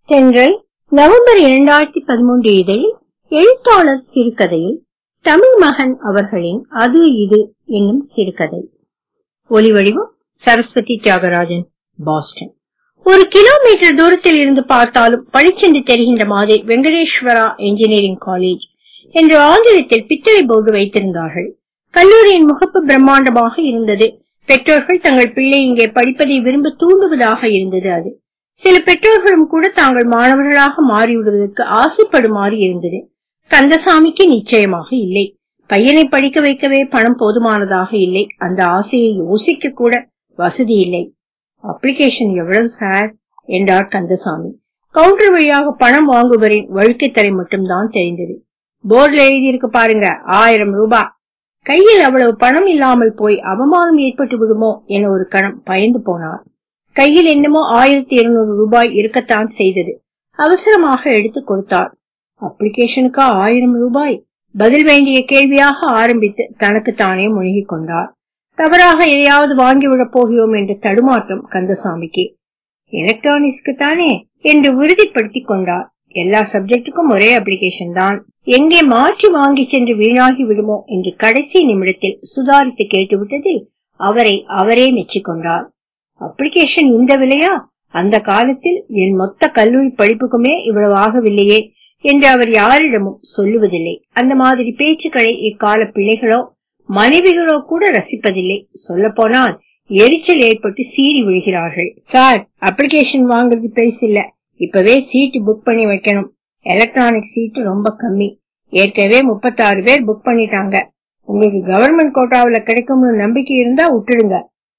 தென்றல் நவம்பர் இரண்டாயிரத்தி பதிமூன்று இதழில் எழுத்தாளர் சிறுகதையில் தமிழ் மகன் அவர்களின் அது இது என்னும் சிறுகதை ஒலிவடிவம் சரஸ்வதி தியாகராஜன் பாஸ்டன் ஒரு கிலோமீட்டர் தூரத்தில் இருந்து பார்த்தாலும் பளிச்சென்று தெரிகின்ற மாதிரி வெங்கடேஸ்வரா என்ஜினியரிங் காலேஜ் என்று ஆங்கிலத்தில் பித்தளை போர்டு வைத்திருந்தார்கள் கல்லூரியின் முகப்பு பிரம்மாண்டமாக இருந்தது பெற்றோர்கள் தங்கள் பிள்ளை இங்கே படிப்பதை விரும்ப தூண்டுவதாக இருந்தது அது சில பெற்றோர்களும் கூட தாங்கள் மாணவர்களாக மாறிவிடுவதற்கு ஆசைப்படுமாறு இருந்தது கந்தசாமிக்கு நிச்சயமாக இல்லை பையனை படிக்க வைக்கவே பணம் போதுமானதாக இல்லை அந்த ஆசையை யோசிக்க கூட வசதி இல்லை அப்ளிகேஷன் எவ்வளவு சார் என்றார் கந்தசாமி கவுண்டர் வழியாக பணம் வாங்குவரின் வழுக்கைத்தலை மட்டும்தான் தெரிந்தது போர்டுல எழுதியிருக்கு பாருங்க ஆயிரம் ரூபாய் கையில் அவ்வளவு பணம் இல்லாமல் போய் அவமானம் ஏற்பட்டு விடுமோ என ஒரு கணம் பயந்து போனார் கையில் என்னமோ ஆயிரத்தி இருநூறு ரூபாய் இருக்கத்தான் செய்தது அவசரமாக எடுத்து கொடுத்தார் அப்ளிகேஷனுக்கா ஆயிரம் ரூபாய் பதில் வேண்டிய கேள்வியாக ஆரம்பித்து தனக்கு தானே முழுகிக் கொண்டார் தவறாக எதையாவது வாங்கிவிடப் போகிறோம் என்ற தடுமாற்றம் கந்தசாமிக்கு எலக்ட்ரானிக்ஸ்க்கு தானே என்று உறுதிப்படுத்திக் கொண்டார் எல்லா சப்ஜெக்டுக்கும் ஒரே அப்ளிகேஷன் தான் எங்கே மாற்றி வாங்கி சென்று வீணாகி விடுமோ என்று கடைசி நிமிடத்தில் சுதாரித்து கேட்டுவிட்டதில் அவரை அவரே மெச்சிக்கொண்டார் அப்ளிகேஷன் இந்த விலையா அந்த காலத்தில் என் மொத்த கல்லூரி படிப்புக்குமே இவ்வளவு ஆகவில்லையே என்று அவர் யாரிடமும் சொல்லுவதில்லை அந்த மாதிரி பேச்சுக்களை இக்கால பிள்ளைகளோ மனைவிகளோ கூட ரசிப்பதில்லை சொல்ல போனால் எரிச்சல் ஏற்பட்டு சீறி விழுகிறார்கள் சார் அப்ளிகேஷன் வாங்குறது பெருசு இல்ல இப்பவே சீட்டு புக் பண்ணி வைக்கணும் எலக்ட்ரானிக் சீட்டு ரொம்ப கம்மி ஏற்கனவே முப்பத்தாறு பேர் புக் பண்ணிட்டாங்க உங்களுக்கு கவர்மெண்ட் கோட்டாவில கிடைக்கும்னு நம்பிக்கை இருந்தா விட்டுடுங்க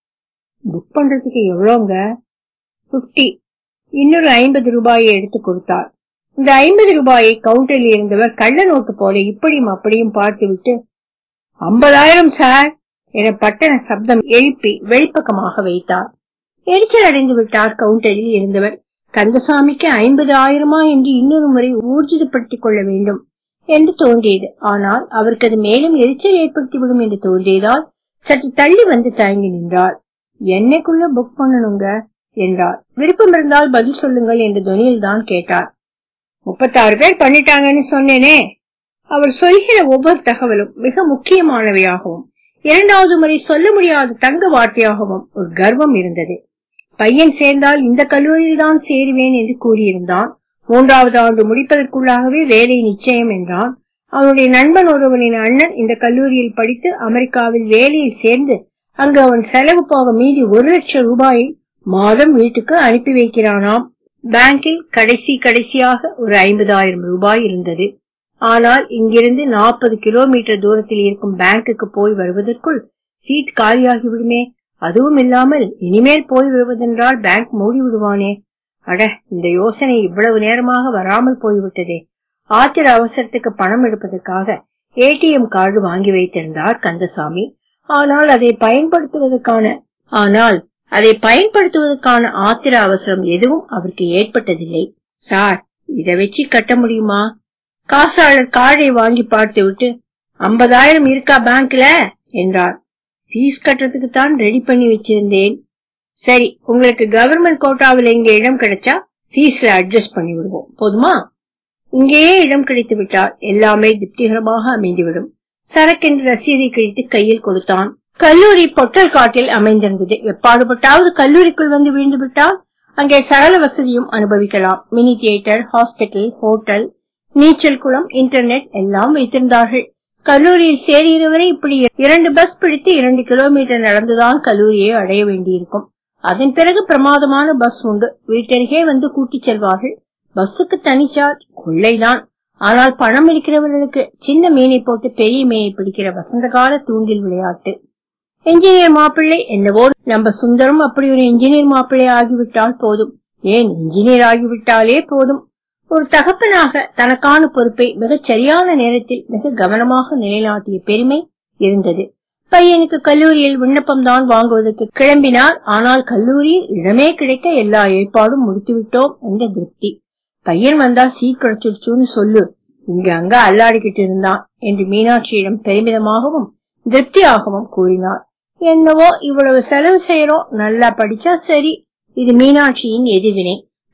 புக் பண்றதுக்கு எவ்வளோங்க பிப்டி இன்னொரு ஐம்பது ரூபாயை எடுத்து கொடுத்தார் இந்த ஐம்பது ரூபாயை கவுண்டரில் இருந்தவர் கள்ள நோட்டு போல இப்படியும் அப்படியும் பார்த்துவிட்டு ஐம்பதாயிரம் சார் என பட்டண சப்தம் எழுப்பி வெளிப்பக்கமாக வைத்தார் எரிச்சல் அடைந்து விட்டார் கவுண்டரில் இருந்தவர் கந்தசாமிக்கு ஐம்பது ஆயிரமா என்று இன்னொரு முறை ஊர்ஜிதப்படுத்திக் கொள்ள வேண்டும் என்று தோன்றியது ஆனால் அவருக்கு அது மேலும் எரிச்சல் ஏற்படுத்திவிடும் என்று தோன்றியதால் சற்று தள்ளி வந்து தயங்கி நின்றார் என்னைக்குள்ள புக் பண்ணணுங்க என்றார் விருப்பம் இருந்தால் பதில் சொல்லுங்கள் என்று துணியில் தான் கேட்டார் முப்பத்தாறு பேர் பண்ணிட்டாங்கன்னு சொன்னேனே அவர் சொல்கிற ஒவ்வொரு தகவலும் மிக முக்கியமானவையாகவும் இரண்டாவது முறை சொல்ல முடியாத தங்க வார்த்தையாகவும் ஒரு கர்வம் இருந்தது பையன் சேர்ந்தால் இந்த கல்லூரியில் தான் சேருவேன் என்று கூறியிருந்தான் மூன்றாவது ஆண்டு முடிப்பதற்குள்ளாகவே வேலை நிச்சயம் என்றான் அவனுடைய நண்பன் ஒருவனின் அண்ணன் இந்த கல்லூரியில் படித்து அமெரிக்காவில் வேலையில் சேர்ந்து அங்கு அவன் செலவு போக மீதி ஒரு லட்சம் ரூபாயை மாதம் வீட்டுக்கு அனுப்பி வைக்கிறானாம் பேங்கில் கடைசி கடைசியாக ஒரு ஐம்பதாயிரம் ரூபாய் இருந்தது ஆனால் இங்கிருந்து நாற்பது கிலோமீட்டர் தூரத்தில் இருக்கும் பேங்குக்கு போய் வருவதற்குள் சீட் காலியாகி விடுமே அதுவும் இல்லாமல் இனிமேல் போய் வருவதென்றால் பேங்க் மூடி விடுவானே அட இந்த யோசனை இவ்வளவு நேரமாக வராமல் போய்விட்டதே ஆத்திர அவசரத்துக்கு பணம் எடுப்பதற்காக ஏடிஎம் கார்டு வாங்கி வைத்திருந்தார் கந்தசாமி ஆனால் அதை பயன்படுத்துவதற்கான ஆனால் அதை பயன்படுத்துவதற்கான ஆத்திர அவசரம் எதுவும் அவருக்கு ஏற்பட்டதில்லை சார் இதை வச்சு கட்ட முடியுமா காசாளர் கார்டை வாங்கி பார்த்து விட்டு ஐம்பதாயிரம் இருக்கா பேங்க்ல என்றார் ஃபீஸ் கட்டுறதுக்கு தான் ரெடி பண்ணி வச்சிருந்தேன் சரி உங்களுக்கு கவர்மெண்ட் கோட்டாவில் இங்க இடம் கிடைச்சா ஃபீஸ்ல அட்ஜஸ்ட் பண்ணி விடுவோம் போதுமா இங்கேயே இடம் கிடைத்து விட்டால் எல்லாமே திருப்திகரமாக அமைந்துவிடும் சரக்கென்று ரசீதை கிழித்து கையில் கொடுத்தான் கல்லூரி பொட்டல் காட்டில் அமைந்திருந்தது எப்பாடுபட்டாவது கல்லூரிக்குள் வந்து விழுந்து விட்டால் அங்கே சகல வசதியும் அனுபவிக்கலாம் மினி தியேட்டர் ஹாஸ்பிட்டல் ஹோட்டல் நீச்சல் குளம் இன்டர்நெட் எல்லாம் வைத்திருந்தார்கள் கல்லூரியில் சேருகிறவரை இப்படி இரண்டு பஸ் பிடித்து இரண்டு கிலோமீட்டர் நடந்துதான் கல்லூரியை அடைய வேண்டியிருக்கும் அதன் பிறகு பிரமாதமான பஸ் உண்டு வீட்டருகே வந்து கூட்டிச் செல்வார்கள் பஸ்ஸுக்கு தனி சார்ஜ் கொள்ளைதான் ஆனால் பணம் இருக்கிறவர்களுக்கு சின்ன மீனை போட்டு பெரிய மீனை பிடிக்கிற வசந்த கால தூண்டில் விளையாட்டு என்ஜினியர் மாப்பிள்ளை என்னவோ நம்ம சுந்தரம் அப்படி ஒரு என்ஜினியர் மாப்பிள்ளை ஆகிவிட்டால் போதும் ஏன் இன்ஜினியர் ஆகிவிட்டாலே போதும் ஒரு தகப்பனாக தனக்கான பொறுப்பை மிகச் சரியான நேரத்தில் மிக கவனமாக நிலைநாட்டிய பெருமை இருந்தது பையனுக்கு கல்லூரியில் விண்ணப்பம் தான் வாங்குவதற்கு கிளம்பினார் ஆனால் கல்லூரியில் இடமே கிடைக்க எல்லா ஏற்பாடும் முடித்துவிட்டோம் என்ற திருப்தி பையன் வந்தா சீட் கிடைச்சிருச்சுன்னு சொல்லு இங்க அங்க அல்லாடிக்கிட்டு இருந்தான் என்று மீனாட்சியிடம் பெருமிதமாகவும் திருப்தியாகவும் கூறினார் என்னவோ இவ்வளவு செலவு செய்யறோம் நல்லா படிச்சா சரி இது மீனாட்சியின் எதிர்வினை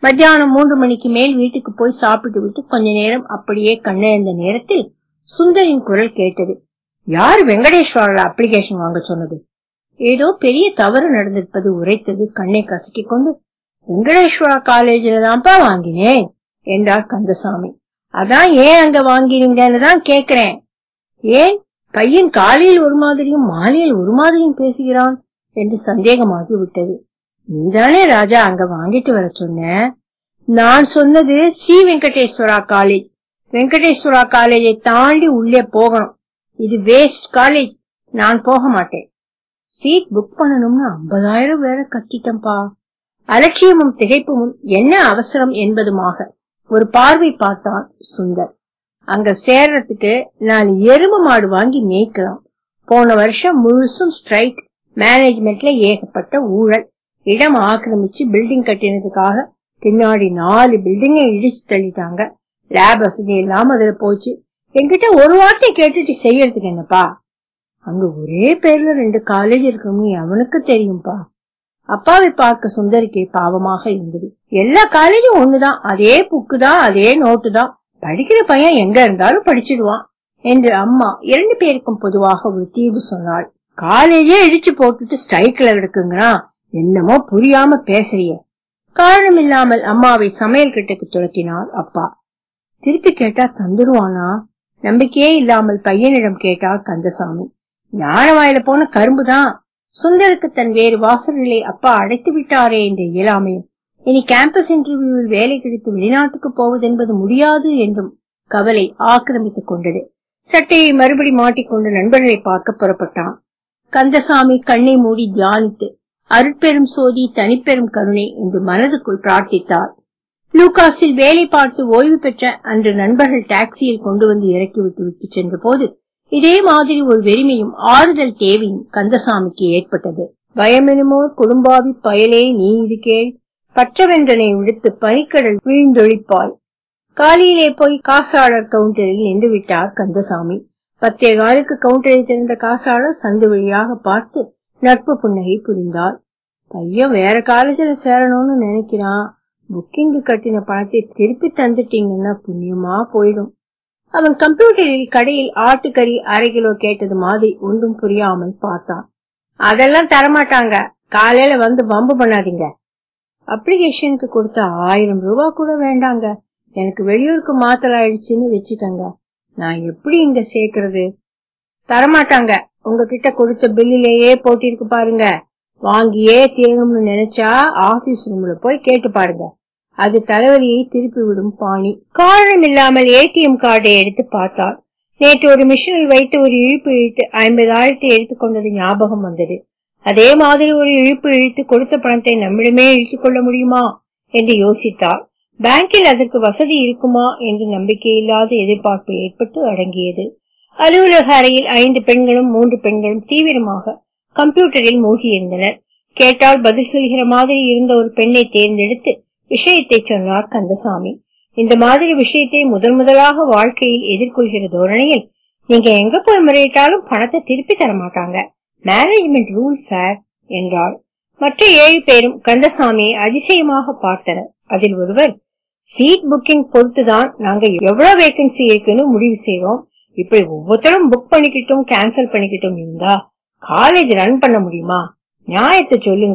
மத்தியானம் மூன்று மணிக்கு மேல் வீட்டுக்கு போய் சாப்பிட்டு விட்டு கொஞ்ச நேரம் அப்படியே கண்ணிழந்த நேரத்தில் சுந்தரின் குரல் கேட்டது யார் வெங்கடேஸ்வரர் அப்ளிகேஷன் வாங்க சொன்னது ஏதோ பெரிய தவறு நடந்திருப்பது உரைத்தது கண்ணை கசக்கிக் கொண்டு வெங்கடேஸ்வரா காலேஜில தான்ப்பா வாங்கினேன் என்றார் கந்தசாமி அதான் ஏன் அங்க வாங்கினீங்கன்னு தான் கேக்குறேன் ஏன் பையன் காலையில் ஒரு மாதிரியும் மாலையில் ஒரு மாதிரியும் பேசுகிறான் என்று சந்தேகமாகி விட்டது நீதானே ராஜா அங்க வாங்கிட்டு வர சொன்ன நான் சொன்னது ஸ்ரீ வெங்கடேஸ்வரா காலேஜ் வெங்கடேஸ்வரா காலேஜை தாண்டி உள்ளே போகணும் இது வேஸ்ட் காலேஜ் நான் போக மாட்டேன் சீட் புக் பண்ணணும்னு ஐம்பதாயிரம் வேற கட்டிட்டம்பா அலட்சியமும் திகைப்பும் என்ன அவசரம் என்பதுமாக ஒரு பார்வை பார்த்தான் சுந்தர் அங்க சேர்றதுக்கு நாலு எரும மாடு வாங்கி மேய்க்கலாம் போன வருஷம் முழுசும் ஸ்ட்ரைக் மேனேஜ்மெண்ட்ல ஏகப்பட்ட ஊழல் இடம் ஆக்கிரமிச்சு பில்டிங் கட்டினதுக்காக பின்னாடி நாலு பில்டிங்கை இடிச்சு தள்ளிட்டாங்க லேப் வசதி இல்லாம அதுல போச்சு என்கிட்ட ஒரு வார்த்தை கேட்டுட்டு செய்யறதுக்கு என்னப்பா அங்க ஒரே பேர்ல ரெண்டு காலேஜ் இருக்கணும்னு அவனுக்கு தெரியும்பா அப்பாவை பார்க்க சுந்தரிக்கு பாவமாக இருந்தது எல்லா காலேஜும் ஒண்ணுதான் அதே புக்கு தான் அதே நோட்டு தான் படிக்கிற பையன் எங்க இருந்தாலும் படிச்சிடுவான் என்று அம்மா இரண்டு பேருக்கும் பொதுவாக ஒரு தீர்வு சொன்னாள் காலேஜே இடிச்சு போட்டுட்டு ஸ்ட்ரைக்ல கிடக்குங்கிறான் என்னமோ புரியாம பேசுறிய காரணம் இல்லாமல் அம்மாவை சமையல் கிட்டக்கு துரத்தினார் அப்பா திருப்பி கேட்டா தந்துருவானா நம்பிக்கையே இல்லாமல் பையனிடம் கேட்டார் கந்தசாமி ஞான வாயில போன கரும்புதான் சுந்தருக்கு தன் வேறு வாசல்களை அப்பா அடைத்து விட்டாரே என்ற இயலாமையும் இனி கேம்பஸ் இன்டர்வியூவில் வேலை கிடைத்து வெளிநாட்டுக்கு போவதென்பது முடியாது என்றும் கவலை ஆக்கிரமித்துக் கொண்டது சட்டையை மறுபடி மாட்டிக்கொண்டு நண்பர்களை பார்க்க புறப்பட்டான் கந்தசாமி கண்ணை மூடி தியானித்து அருட்பெரும் சோதி தனிப்பெரும் கருணை என்று மனதுக்குள் பிரார்த்தித்தார் லூகாஸில் வேலை பார்த்து ஓய்வு பெற்ற அன்று நண்பர்கள் டாக்ஸியில் கொண்டு வந்து இறக்கிவிட்டு விட்டு சென்ற போது இதே மாதிரி ஒரு வெறுமையும் ஆறுதல் தேவையும் கந்தசாமிக்கு ஏற்பட்டது பயமெனுமோ குடும்பாவி பயலே நீ இது கேள் பற்றவென்றனை விடுத்து பனிக்கடல் வீழ்ந்தொழிப்பாய் காலையிலே போய் காசாளர் கவுண்டரில் நின்று விட்டார் கந்தசாமி பத்தே காலுக்கு கவுண்டரை திறந்த காசாளர் சந்து வழியாக பார்த்து நட்பு புன்னகை புரிந்தார் பையன் வேற காலேஜில் சேரணும்னு நினைக்கிறான் புக்கிங்கு கட்டின பணத்தை திருப்பி தந்துட்டீங்கன்னா புண்ணியமா போயிடும் அவன் கம்ப்யூட்டரில் கடையில் ஆட்டுக்கறி அரை கிலோ கேட்டது மாதிரி ஒன்றும் புரியாமல் பார்த்தான் அதெல்லாம் தரமாட்டாங்க காலையில வந்து பம்பு பண்ணாதீங்க அப்ளிகேஷனுக்கு கொடுத்த ஆயிரம் ரூபாய் கூட வேண்டாங்க எனக்கு வெளியூருக்கு மாத்தல் ஆயிடுச்சுன்னு வச்சுக்கங்க நான் எப்படி இங்க சேர்க்கறது தரமாட்டாங்க உங்ககிட்ட கொடுத்த பில்லிலேயே போட்டிருக்கு பாருங்க வாங்கியே தீரணும்னு நினைச்சா ஆபீஸ் ரூம்ல போய் கேட்டு பாருங்க அது தலைவலியை திருப்பி விடும் பாணி காரணம் இல்லாமல் ஏடிஎம் கார்டை எடுத்து பார்த்தார் நேற்று ஒரு மிஷினில் வைத்து ஒரு இழுப்பு இழுத்து ஐம்பதாயிரத்தை எடுத்துக்கொண்டது ஞாபகம் வந்தது அதே மாதிரி ஒரு இழுப்பு இழுத்து கொடுத்த பணத்தை நம்மிடமே இழுத்துக் கொள்ள முடியுமா என்று யோசித்தார் பேங்கில் அதற்கு வசதி இருக்குமா என்று நம்பிக்கையில்லாத எதிர்பார்ப்பு ஏற்பட்டு அடங்கியது அலுவலக அறையில் ஐந்து பெண்களும் மூன்று பெண்களும் தீவிரமாக கம்ப்யூட்டரில் மூழ்கியிருந்தனர் கேட்டால் பதில் சொல்கிற மாதிரி இருந்த ஒரு பெண்ணை தேர்ந்தெடுத்து விஷயத்தை சொன்னார் கந்தசாமி இந்த மாதிரி விஷயத்தை முதன் முதலாக வாழ்க்கையில் எதிர்கொள்கிற தோரணையில் நீங்க எங்க போய் முறையிட்டாலும் பணத்தை திருப்பி தர மாட்டாங்க மேனேஜ்மெண்ட் ரூல் சார் என்றாள் மற்ற ஏழு பேரும் கந்தசாமியை அதிசயமாக பார்த்தனர் அதில் ஒருவர் சீட் புக்கிங் பொறுத்துதான் நாங்க எவ்வளவு வேகன்சி இருக்குன்னு முடிவு செய்வோம் இப்படி ஒவ்வொருத்தரும் புக் பண்ணிக்கிட்டும் கேன்சல் பண்ணிக்கிட்டும் இருந்தா காலேஜ் ரன் பண்ண முடியுமா நியாயத்தை சொல்லுங்க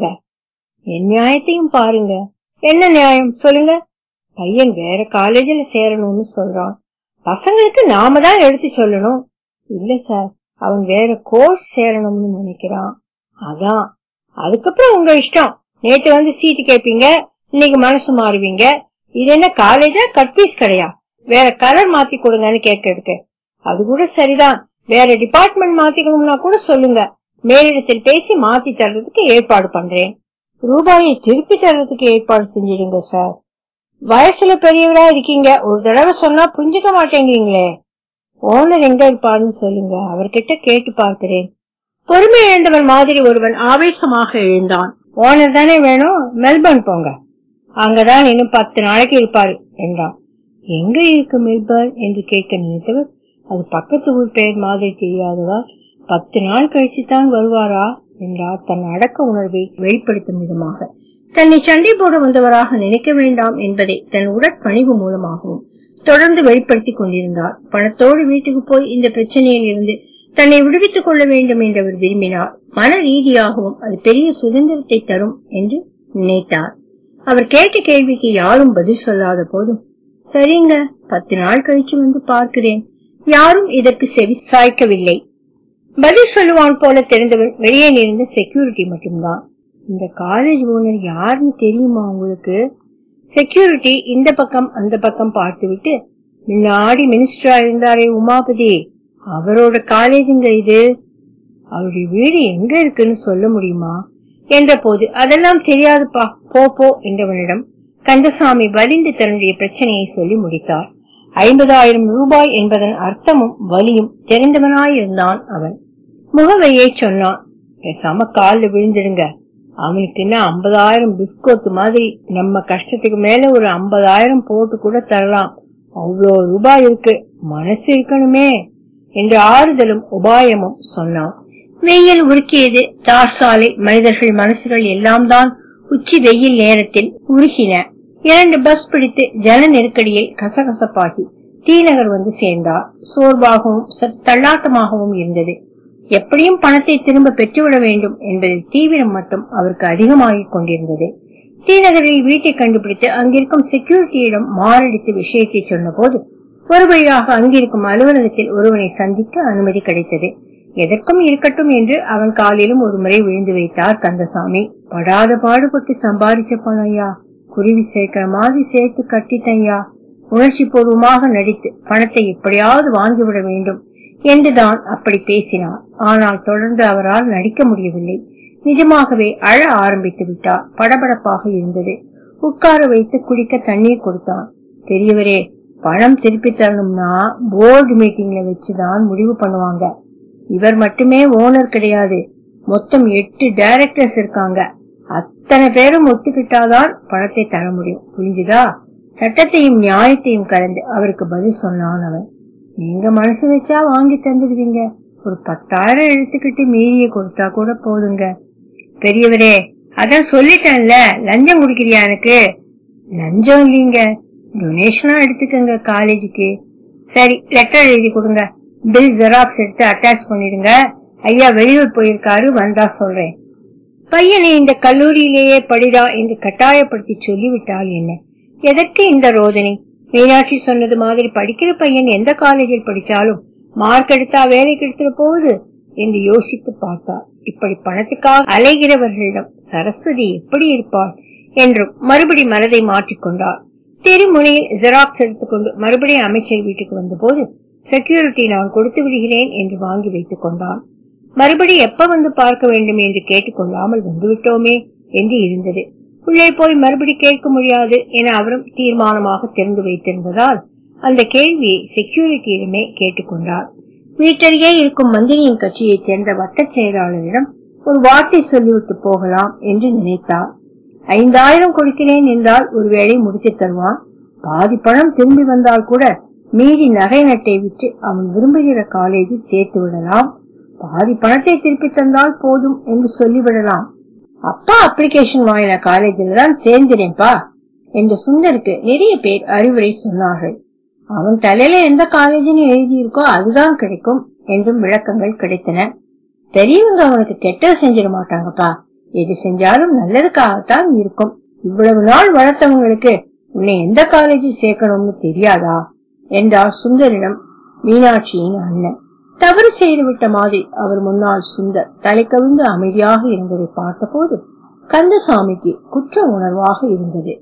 என் நியாயத்தையும் பாருங்க என்ன நியாயம் சொல்லுங்க பையன் வேற காலேஜ்ல சேரணும்னு சொல்றான் பசங்களுக்கு நாம தான் எடுத்து சொல்லணும் இல்ல சார் அவன் வேற கோர்ஸ் சேரணும்னு நினைக்கிறான் அதான் அதுக்கப்புறம் உங்க இஷ்டம் நேத்து வந்து சீட்டு கேட்பீங்க இன்னைக்கு மனசு மாறுவீங்க இது என்ன காலேஜா கட்பீஸ் கடையா வேற கலர் மாத்தி கொடுங்கன்னு கேட்கறதுக்கு அது கூட சரிதான் வேற டிபார்ட்மெண்ட் மாத்திக்கணும்னா கூட சொல்லுங்க மேலிடத்தில் பேசி மாத்தி தர்றதுக்கு ஏற்பாடு பண்றேன் ரூபாயை திருப்பி தர்றதுக்கு ஏற்பாடு செஞ்சிடுங்க சார் வயசுல பெரியவரா இருக்கீங்க ஒரு தடவை சொன்னா புரிஞ்சுக்க மாட்டேங்கிறீங்களே ஓனர் எங்க இருப்பாருன்னு சொல்லுங்க அவர்கிட்ட கேட்டு பார்க்கிறேன் பொறுமை இழந்தவன் மாதிரி ஒருவன் ஆவேசமாக எழுந்தான் ஓனர் தானே வேணும் மெல்பர்ன் போங்க அங்கதான் இன்னும் பத்து நாளைக்கு இருப்பாரு என்றான் எங்க இருக்கு மெல்பர்ன் என்று கேட்க நினைத்தவர் அது பக்கத்து ஊர் பெயர் மாதிரி தெரியாததா பத்து நாள் கழிச்சு தான் வருவாரா என்றார் தன் அடக்க உணர்வை வெளிப்படுத்தும் விதமாக தன்னை சண்டை போட வந்தவராக நினைக்க வேண்டாம் என்பதை தன் உடற்பணிவு மூலமாகவும் தொடர்ந்து வெளிப்படுத்திக் கொண்டிருந்தார் பணத்தோடு வீட்டுக்கு போய் இந்த பிரச்சனையில் இருந்து தன்னை விடுவித்துக் கொள்ள வேண்டும் என்று அவர் விரும்பினார் மன ரீதியாகவும் அது பெரிய சுதந்திரத்தை தரும் என்று நினைத்தார் அவர் கேட்ட கேள்விக்கு யாரும் பதில் சொல்லாத போதும் சரிங்க பத்து நாள் கழிச்சு வந்து பார்க்கிறேன் யாரும் இதற்கு செவி சாய்க்கவில்லை பதில் சொல்லுவான் போல தெரிந்தவன் வெளியே நிறந்த செக்யூரிட்டி மட்டும்தான் இந்த காலேஜ் ஓனர் யாருன்னு தெரியுமா உங்களுக்கு செக்யூரிட்டி இந்த பக்கம் அந்த பக்கம் பார்த்துவிட்டு முன்னாடி மினிஸ்டரா இருந்தாரே உமாபதி அவரோட காலேஜுங்க இது அவருடைய வீடு எங்க இருக்குன்னு சொல்ல முடியுமா என்ற போது அதெல்லாம் தெரியாதுப்பா போ போ என்றவனிடம் கந்தசாமி வலிந்து தன்னுடைய பிரச்சனையை சொல்லி முடித்தார் ஐம்பதாயிரம் ரூபாய் என்பதன் அர்த்தமும் வலியும் தெரிந்தவனாயிருந்தான் அவன் முகவையை சொன்னான் பேசாம காலில் விழுந்துடுங்க அவனுக்கு என்ன ஐம்பதாயிரம் பிஸ்கோத்து மாதிரி நம்ம கஷ்டத்துக்கு மேல ஒரு ஐம்பதாயிரம் போட்டு கூட தரலாம் அவ்வளோ ரூபாய் இருக்கு மனசு இருக்கணுமே என்று ஆறுதலும் உபாயமும் சொன்னான் வெயில் உருக்கியது தார் சாலை மனிதர்கள் மனசுகள் எல்லாம் தான் உச்சி வெயில் நேரத்தில் உருகின இரண்டு பஸ் பிடித்து ஜன நெருக்கடியில் கசகசப்பாகி தீநகர் வந்து சேர்ந்தார் சோர்வாகவும் சற்று தள்ளாட்டமாகவும் இருந்தது எப்படியும் பணத்தை திரும்ப பெற்றுவிட வேண்டும் என்பதில் தீவிரம் மட்டும் அவருக்கு அதிகமாகிக் கொண்டிருந்தது தீநகரில் வீட்டை கண்டுபிடித்து அங்கிருக்கும் செக்யூரிட்டியிடம் மாரடித்து விஷயத்தை சொன்னபோது ஒரு வழியாக அங்கிருக்கும் அலுவலகத்தில் ஒருவனை சந்திக்க அனுமதி கிடைத்தது எதற்கும் இருக்கட்டும் என்று அவன் காலிலும் ஒரு முறை விழுந்து வைத்தார் கந்தசாமி படாத பாடுபட்டு சம்பாதிச்ச பணம் ஐயா குருவி சேர்க்கிற மாதிரி சேர்த்து கட்டிட்டையா உணர்ச்சி பூர்வமாக நடித்து பணத்தை எப்படியாவது வாங்கிவிட வேண்டும் என்றுதான் அப்படி பேசினார் ஆனால் தொடர்ந்து அவரால் நடிக்க முடியவில்லை நிஜமாகவே அழ ஆரம்பித்து விட்டார் படபடப்பாக இருந்தது உட்கார வைத்து குடிக்க தண்ணீர் கொடுத்தான் பெரியவரே பணம் திருப்பி தரணும்னா போர்டு மீட்டிங்ல வச்சுதான் முடிவு பண்ணுவாங்க இவர் மட்டுமே ஓனர் கிடையாது மொத்தம் எட்டு டைரக்டர்ஸ் இருக்காங்க அத்தனை பேரும் ஒத்துக்கிட்டாதான் பணத்தை தர முடியும் புரிஞ்சுதா சட்டத்தையும் நியாயத்தையும் கலந்து அவருக்கு பதில் சொன்னான் அவன் நீங்க மனசு வச்சா வாங்கி தந்துடுவீங்க ஒரு பத்தாயிரம் எடுத்துக்கிட்டு மீதிய கொடுத்தா கூட போதுங்க பெரியவரே அதான் சொல்லிட்டேன்ல லஞ்சம் குடிக்கிறியா எனக்கு லஞ்சம் இல்லீங்க டொனேஷனா எடுத்துக்கங்க காலேஜுக்கு சரி லெட்டர் எழுதி கொடுங்க பில் ஜெராக்ஸ் எடுத்து அட்டாச் பண்ணிடுங்க ஐயா வெளியூர் போயிருக்காரு வந்தா சொல்றேன் பையனை இந்த கல்லூரியிலேயே படிடா என்று கட்டாயப்படுத்தி சொல்லிவிட்டால் என்ன எதற்கு இந்த ரோதனை மீனாட்சி சொன்னது மாதிரி படிக்கிற பையன் எந்த காலேஜில் படிச்சாலும் மார்க் எடுத்தா வேலை கிடைத்துட போகுது என்று யோசித்து பார்த்தார் இப்படி பணத்துக்காக அலைகிறவர்களிடம் சரஸ்வதி எப்படி இருப்பாள் என்றும் மறுபடி மனதை மாற்றிக்கொண்டார் திருமுனையில் ஜெராக்ஸ் எடுத்துக்கொண்டு மறுபடியும் அமைச்சர் வீட்டுக்கு வந்தபோது செக்யூரிட்டி நான் கொடுத்து விடுகிறேன் என்று வாங்கி வைத்துக் கொண்டான் மறுபடி எப்ப வந்து பார்க்க வேண்டும் என்று கேட்டுக்கொள்ளாமல் வந்துவிட்டோமே என்று இருந்தது உள்ளே போய் மறுபடி கேட்க முடியாது என அவரும் தீர்மானமாக தெரிந்து வைத்திருந்ததால் அந்த கேள்வியை செக்யூரிட்டியிடமே கேட்டுக்கொண்டார் வீட்டருகே இருக்கும் மந்திரியின் கட்சியைச் சேர்ந்த வட்டச் செயலாளரிடம் ஒரு வார்த்தை சொல்லிவிட்டு போகலாம் என்று நினைத்தார் ஐந்தாயிரம் கொடுக்கிறேன் என்றால் ஒருவேளை முடித்து தருவான் பாதி பணம் திரும்பி வந்தால் கூட மீதி நகை நட்டை விற்று அவன் விரும்புகிற காலேஜில் சேர்த்து விடலாம் பாதி பணத்தை திருப்பி தந்தால் போதும் என்று சொல்லிவிடலாம் அப்பா அப்ளிகேஷன் வாங்கின காலேஜில் தான் சேர்ந்திரேன்பா என்று சுந்தருக்கு நிறைய பேர் அறிவுரை சொன்னார்கள் அவன் தலையில எந்த காலேஜ்னு எழுதியிருக்கோ அதுதான் கிடைக்கும் என்றும் விளக்கங்கள் கிடைத்தன பெரியவங்க அவனுக்கு கெட்டது செஞ்சிட மாட்டாங்கப்பா எது செஞ்சாலும் நல்லதுக்காகத்தான் இருக்கும் இவ்வளவு நாள் வளர்த்தவங்களுக்கு உன்னை எந்த காலேஜில் சேர்க்கணும்னு தெரியாதா என்றார் சுந்தரிடம் மீனாட்சியின் அண்ணன் தவறு செய்துவிட்ட மாதிரி அவர் முன்னால் சுந்தர் தலை கவிழ்ந்து அமைதியாக இருந்ததை பார்த்தபோது கந்தசாமிக்கு குற்ற உணர்வாக இருந்தது